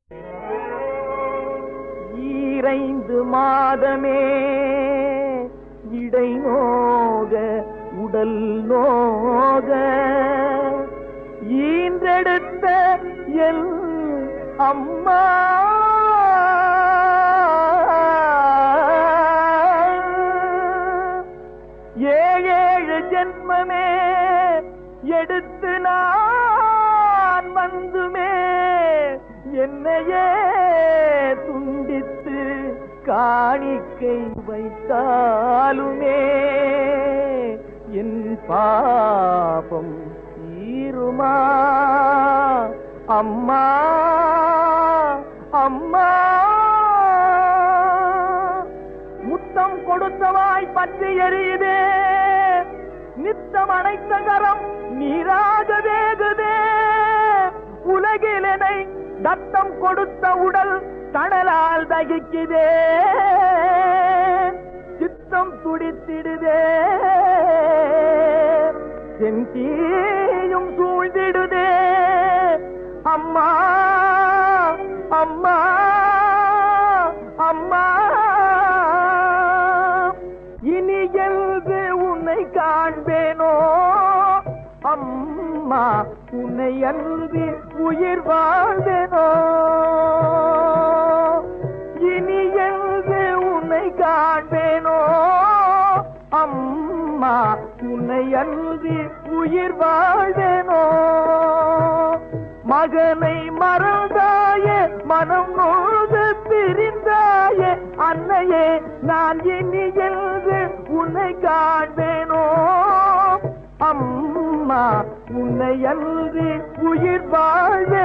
ஈரைந்து மாதமே இடை நோக உடல் நோக ஈன்றெடுத்த என் அம்மா ஏழேழு ஜென்மமே எடுத்து நான் வந்துமே என்னையே துண்டித்து காணிக்கை வைத்தாலுமே என் பாபம் தீருமா அம்மா அம்மா முத்தம் கொடுத்தவாய் பற்றி எரியுதே நித்தம் அணைத்த கரம் நீராக வேகுதே உலகிலனை தத்தம் கொடுத்த உடல் தணலால் தகிக்குதே சித்தம் துடித்திடுதே செந்தீயும் சூழ்ந்திடுதே அம்மா அம்மா அம்மா இனி எழுது உன்னை காண்பேனோ அம்மா உன்னை அன்பி உயிர் வாழ்வேனோ இனி எழுது உன்னை காண்பேனோ அம்மா உன்னை அன்பி உயிர் வாழ்வேனோ மகனை மறந்தாயே மனம் நோது பிரிந்தாயே அன்னையே நான் இனி எழுது உன்னை காண்பேனோ அம்மா உன்னை அன்றி உயிர் வாழ